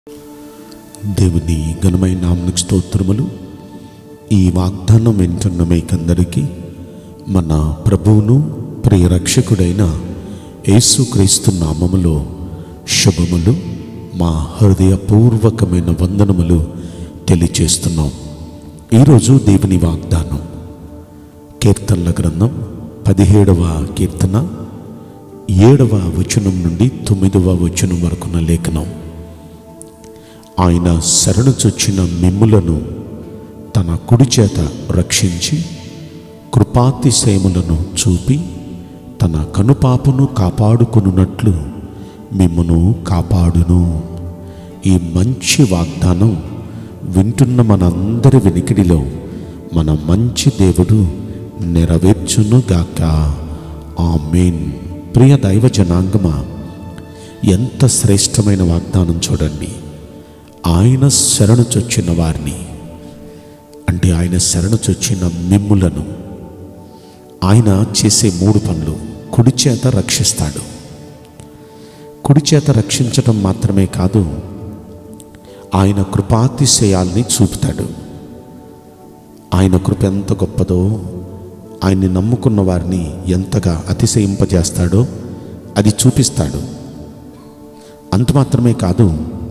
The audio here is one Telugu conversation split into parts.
దేవుని ఘనమైన నామకు స్తోత్రములు ఈ వాగ్దానం వింటున్న మీకందరికీ మన ప్రభువును ప్రియ రక్షకుడైన యేసుక్రీస్తు నామములో శుభములు మా హృదయపూర్వకమైన వందనములు తెలియచేస్తున్నాం ఈరోజు దేవుని వాగ్దానం కీర్తనల గ్రంథం పదిహేడవ కీర్తన ఏడవ వచనం నుండి తొమ్మిదవ వచనం వరకున్న లేఖనం ఆయన శరణు చొచ్చిన మిమ్ములను తన కుడి చేత రక్షించి కృపాతిశయములను చూపి తన కనుపాపును కాపాడుకున్నట్లు మిమ్మును కాపాడును ఈ మంచి వాగ్దానం వింటున్న మనందరి వినికిడిలో మన మంచి దేవుడు నెరవేర్చునుగాక ఆమేన్ ప్రియ దైవ జనాంగమా ఎంత శ్రేష్టమైన వాగ్దానం చూడండి ఆయన శరణు చొచ్చిన వారిని అంటే ఆయన శరణు చొచ్చిన మిమ్ములను ఆయన చేసే మూడు పనులు కుడి చేత రక్షిస్తాడు కుడి చేత రక్షించటం మాత్రమే కాదు ఆయన కృపాతిశయాల్ని చూపుతాడు ఆయన కృప ఎంత గొప్పదో ఆయన్ని నమ్ముకున్న వారిని ఎంతగా అతిశయింపజేస్తాడో అది చూపిస్తాడు అంత మాత్రమే కాదు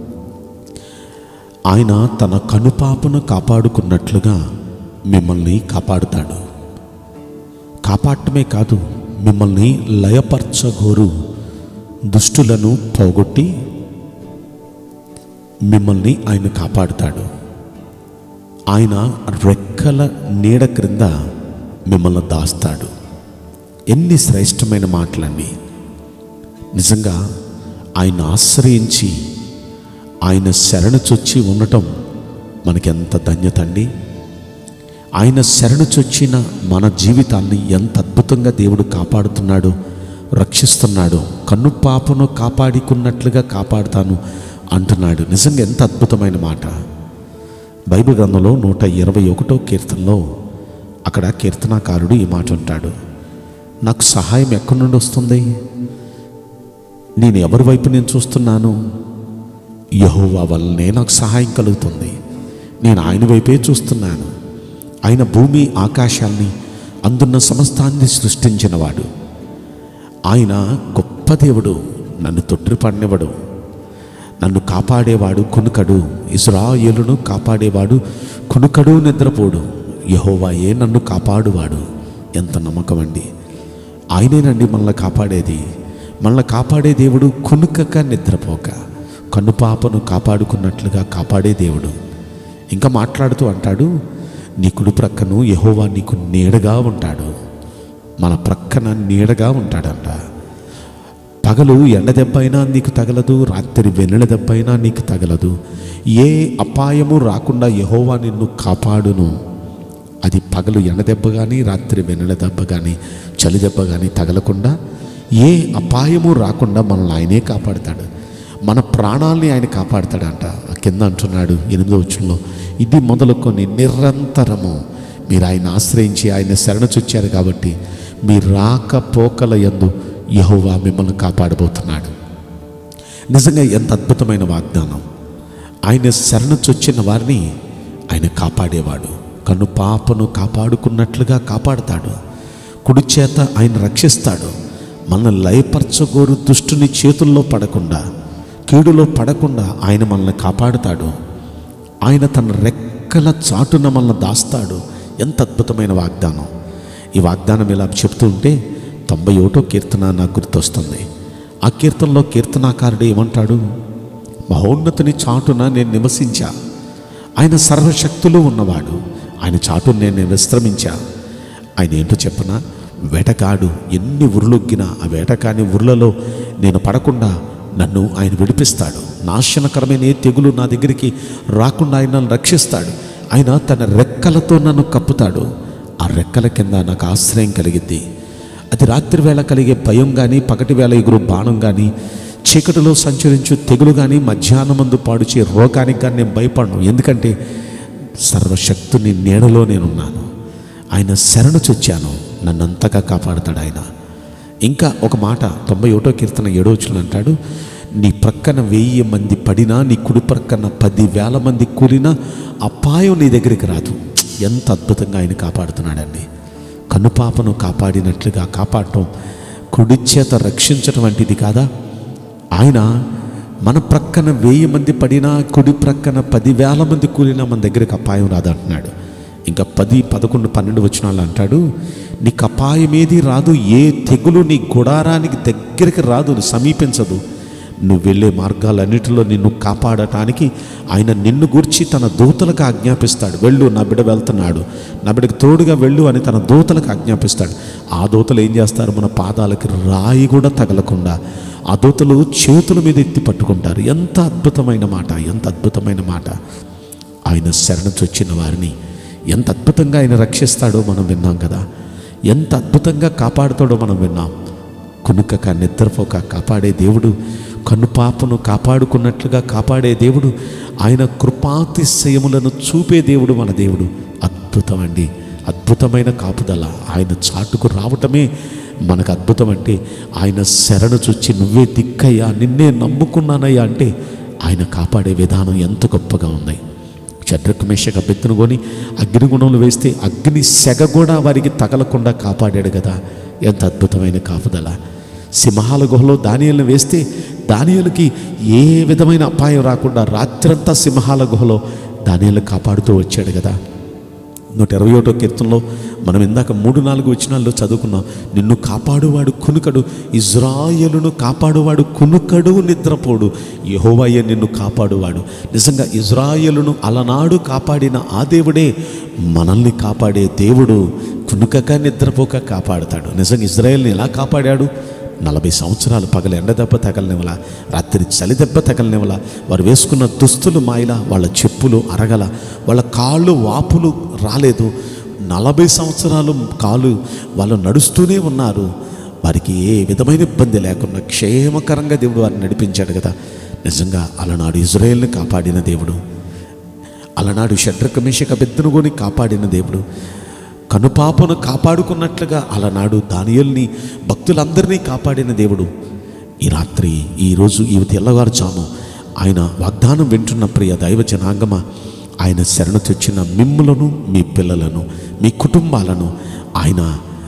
ఆయన తన కనుపాపను కాపాడుకున్నట్లుగా మిమ్మల్ని కాపాడుతాడు కాపాడటమే కాదు మిమ్మల్ని లయపరచగోరు దుష్టులను పోగొట్టి మిమ్మల్ని ఆయన కాపాడుతాడు ఆయన రెక్కల నీడ క్రింద మిమ్మల్ని దాస్తాడు ఎన్ని శ్రేష్టమైన మాటలండి నిజంగా ఆయన ఆశ్రయించి ఆయన శరణు చొచ్చి ఉండటం మనకెంత ధన్యత అండి ఆయన శరణు చొచ్చిన మన జీవితాన్ని ఎంత అద్భుతంగా దేవుడు కాపాడుతున్నాడు రక్షిస్తున్నాడు కన్ను పాపను కాపాడుకున్నట్లుగా కాపాడుతాను అంటున్నాడు నిజంగా ఎంత అద్భుతమైన మాట బైబిల్ గ్రంథంలో నూట ఇరవై ఒకటో కీర్తనలో అక్కడ కీర్తనాకారుడు ఈ మాట అంటాడు నాకు సహాయం ఎక్కడి నుండి వస్తుంది నేను ఎవరి వైపు నేను చూస్తున్నాను యహోవా వల్లనే నాకు సహాయం కలుగుతుంది నేను ఆయన వైపే చూస్తున్నాను ఆయన భూమి ఆకాశాల్ని అందున్న సమస్తాన్ని సృష్టించినవాడు ఆయన గొప్ప దేవుడు నన్ను తొట్టిపడినవాడు నన్ను కాపాడేవాడు కునుకడు ఇస్రాయేలును కాపాడేవాడు కునుకడు నిద్రపోడు యహోవాయే నన్ను కాపాడువాడు ఎంత నమ్మకం అండి ఆయనేనండి మనల్ని కాపాడేది మనల్ని కాపాడే దేవుడు కునుకక నిద్రపోక కన్నుపాపను కాపాడుకున్నట్లుగా కాపాడే దేవుడు ఇంకా మాట్లాడుతూ అంటాడు నీ కుడి ప్రక్కను యహోవా నీకు నీడగా ఉంటాడు మన ప్రక్కన నీడగా ఉంటాడంట పగలు ఎండ దెబ్బ అయినా నీకు తగలదు రాత్రి వెన్నెల దెబ్బ అయినా నీకు తగలదు ఏ అపాయము రాకుండా యహోవా నిన్ను కాపాడును అది పగలు ఎండ దెబ్బ కానీ రాత్రి వెన్నెల దెబ్బ కానీ చలి దెబ్బ కానీ తగలకుండా ఏ అపాయము రాకుండా మనల్ని ఆయనే కాపాడుతాడు మన ప్రాణాల్ని ఆయన కాపాడుతాడంట ఆ కింద అంటున్నాడు ఎనిమిదో వచ్చంలో ఇది మొదలుకొని నిరంతరము మీరు ఆయన ఆశ్రయించి ఆయన శరణ చొచ్చారు కాబట్టి మీ రాకపోకల యందు యహోవా మిమ్మల్ని కాపాడబోతున్నాడు నిజంగా ఎంత అద్భుతమైన వాగ్దానం ఆయన శరణ చొచ్చిన వారిని ఆయన కాపాడేవాడు కన్ను పాపను కాపాడుకున్నట్లుగా కాపాడుతాడు కుడి చేత ఆయన రక్షిస్తాడు మనల్ని లయపరచగోరు దుష్టుని చేతుల్లో పడకుండా కీడులో పడకుండా ఆయన మనల్ని కాపాడుతాడు ఆయన తన రెక్కల చాటున మనల్ని దాస్తాడు ఎంత అద్భుతమైన వాగ్దానం ఈ వాగ్దానం ఇలా చెప్తూ ఉంటే తొంభై ఒకటో కీర్తన నాకు గుర్తొస్తుంది ఆ కీర్తనలో కీర్తనాకారుడు ఏమంటాడు మహోన్నతుని చాటున నేను నివసించా ఆయన సర్వశక్తులు ఉన్నవాడు ఆయన చాటును నేను విశ్రమించా ఆయన ఏంటో చెప్పనా వేటగాడు ఎన్ని ఉరులొగ్గినా ఆ వేటకాని ఉరులలో నేను పడకుండా నన్ను ఆయన విడిపిస్తాడు నాశనకరమైన ఏ తెగులు నా దగ్గరికి రాకుండా ఆయన నన్ను రక్షిస్తాడు ఆయన తన రెక్కలతో నన్ను కప్పుతాడు ఆ రెక్కల కింద నాకు ఆశ్రయం కలిగిద్ది అది రాత్రి వేళ కలిగే భయం కానీ పగటి వేళ ఎగురు బాణం కానీ చీకటిలో సంచరించు తెగులు కానీ మధ్యాహ్నమందు పాడుచే రోగానికి కానీ నేను భయపడను ఎందుకంటే సర్వశక్తుని నీడలో నేనున్నాను ఆయన శరణు చొచ్చాను నన్నంతగా కాపాడుతాడు ఆయన ఇంకా ఒక మాట తొంభై ఒకటో కీర్తన ఏడో వచ్చిన అంటాడు నీ ప్రక్కన వెయ్యి మంది పడినా నీ కుడి ప్రక్కన పదివేల మంది కూలినా అపాయం నీ దగ్గరికి రాదు ఎంత అద్భుతంగా ఆయన కాపాడుతున్నాడండి కనుపాపను కాపాడినట్లుగా కాపాడటం కుడి చేత రక్షించడం వంటిది కాదా ఆయన మన ప్రక్కన వెయ్యి మంది పడినా కుడి ప్రక్కన పదివేల మంది కూలినా మన దగ్గరికి అపాయం రాదంటున్నాడు ఇంకా పది పదకొండు పన్నెండు వచనాలు అంటాడు నీకు అపాయం ఏది రాదు ఏ తెగులు నీ గుడారానికి దగ్గరికి రాదు సమీపించదు నువ్వు వెళ్ళే మార్గాలన్నిటిలో నిన్ను కాపాడటానికి ఆయన నిన్ను గూర్చి తన దూతలకు ఆజ్ఞాపిస్తాడు వెళ్ళు నా బిడ్డ వెళ్తున్నాడు నా బిడ్డకు తోడుగా వెళ్ళు అని తన దూతలకు ఆజ్ఞాపిస్తాడు ఆ దూతలు ఏం చేస్తారు మన పాదాలకి రాయి కూడా తగలకుండా ఆ దూతలు చేతుల మీద ఎత్తి పట్టుకుంటారు ఎంత అద్భుతమైన మాట ఎంత అద్భుతమైన మాట ఆయన శరణ చొచ్చిన వారిని ఎంత అద్భుతంగా ఆయన రక్షిస్తాడో మనం విన్నాం కదా ఎంత అద్భుతంగా కాపాడుతాడో మనం విన్నాం కునుకక నిద్రపోక కాపాడే దేవుడు కనుపాపను కాపాడుకున్నట్లుగా కాపాడే దేవుడు ఆయన కృపాతిశయములను చూపే దేవుడు మన దేవుడు అద్భుతం అండి అద్భుతమైన కాపుదల ఆయన చాటుకు రావటమే మనకు అద్భుతం అంటే ఆయన శరణు చొచ్చి నువ్వే దిక్కయ్యా నిన్నే నమ్ముకున్నానయ్యా అంటే ఆయన కాపాడే విధానం ఎంత గొప్పగా ఉంది చడ్రకు మేషక బెత్తును కొని అగ్నిగుణంలో వేస్తే అగ్ని సెగ కూడా వారికి తగలకుండా కాపాడాడు కదా ఎంత అద్భుతమైన కాపుదల సింహాల గుహలో దానియలను వేస్తే దానియలకి ఏ విధమైన అపాయం రాకుండా రాత్రంతా సింహాల గుహలో దానియలు కాపాడుతూ వచ్చాడు కదా నూట ఇరవై ఒకటో కీర్తనలో మనం ఇందాక మూడు నాలుగు వచనాల్లో చదువుకున్నాం నిన్ను కాపాడువాడు కునుకడు ఇజ్రాయేలును కాపాడువాడు కునుకడు నిద్రపోడు యెహోవాయే నిన్ను కాపాడువాడు నిజంగా ఇజ్రాయేలును అలనాడు కాపాడిన ఆ దేవుడే మనల్ని కాపాడే దేవుడు కునుకక నిద్రపోక కాపాడుతాడు నిజంగా ఇజ్రాయేల్ని ఎలా కాపాడాడు నలభై సంవత్సరాలు పగల ఎండ దెబ్బ తగలనివల రాత్రి చలి దెబ్బ తగలనివల వారు వేసుకున్న దుస్తులు మాయల వాళ్ళ చెప్పులు అరగల వాళ్ళ కాళ్ళు వాపులు రాలేదు నలభై సంవత్సరాలు కాలు వాళ్ళు నడుస్తూనే ఉన్నారు వారికి ఏ విధమైన ఇబ్బంది లేకుండా క్షేమకరంగా దేవుడు వారిని నడిపించాడు కదా నిజంగా అలనాడు ఇజ్రాయేల్ని కాపాడిన దేవుడు అలనాడు షడ్రక మేషక బెత్తనుగోని కాపాడిన దేవుడు కనుపాపను కాపాడుకున్నట్లుగా అలనాడు దానియల్ని భక్తులందరినీ కాపాడిన దేవుడు ఈ రాత్రి ఈరోజు ఈ తెల్లవారుజాము ఆయన వాగ్దానం వింటున్న ప్రియ దైవ జనాంగమ ఆయన శరణ తెచ్చిన మిమ్ములను మీ పిల్లలను మీ కుటుంబాలను ఆయన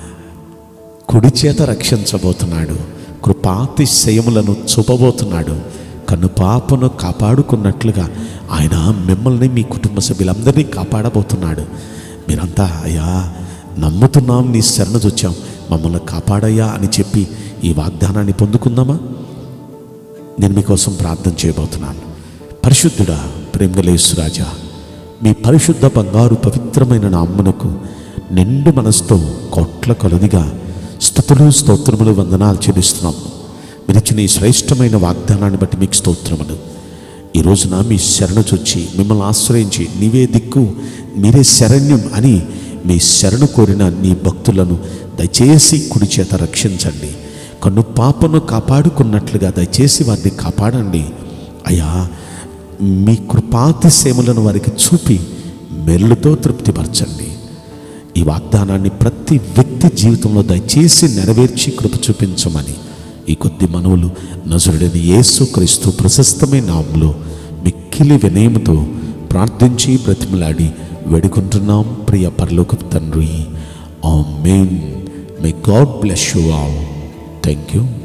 కుడి చేత రక్షించబోతున్నాడు కృపాతిశయములను చూపబోతున్నాడు కనుపాపను కాపాడుకున్నట్లుగా ఆయన మిమ్మల్ని మీ కుటుంబ సభ్యులందరినీ కాపాడబోతున్నాడు మీరంతా అయ్యా నమ్ముతున్నాం నీ శరణ వచ్చాం మమ్మల్ని కాపాడయ్యా అని చెప్పి ఈ వాగ్దానాన్ని పొందుకుందామా నేను మీకోసం ప్రార్థన చేయబోతున్నాను పరిశుద్ధుడా ప్రేమలేసురాజా మీ పరిశుద్ధ బంగారు పవిత్రమైన నామ్మనకు నిండు మనసుతో కోట్ల కొలదిగా స్థుతులు స్తోత్రములు వందనాలు చెల్లిస్తున్నాం మీరు ఇచ్చిన ఈ శ్రేష్టమైన వాగ్దానాన్ని బట్టి మీకు స్తోత్రములు ఈ రోజున మీ శరణ చొచ్చి మిమ్మల్ని ఆశ్రయించి నీవే దిక్కు మీరే శరణ్యం అని మీ శరణు కోరిన నీ భక్తులను దయచేసి కుడి చేత రక్షించండి కన్ను పాపను కాపాడుకున్నట్లుగా దయచేసి వారిని కాపాడండి అయ్యా మీ కృపాతిసేములను వారికి చూపి మెల్లుతో తృప్తిపరచండి ఈ వాగ్దానాన్ని ప్రతి వ్యక్తి జీవితంలో దయచేసి నెరవేర్చి కృప చూపించమని ఈ కొద్ది మనవులు నజరుడని యేసు క్రీస్తు ప్రశస్తమైన నామంలో మిక్కిలి వినయముతో ప్రార్థించి బ్రతిమలాడి వేడుకుంటున్నాం ప్రియ పరలోక తండ్రి ఆ మెయిన్ may God bless you all thank you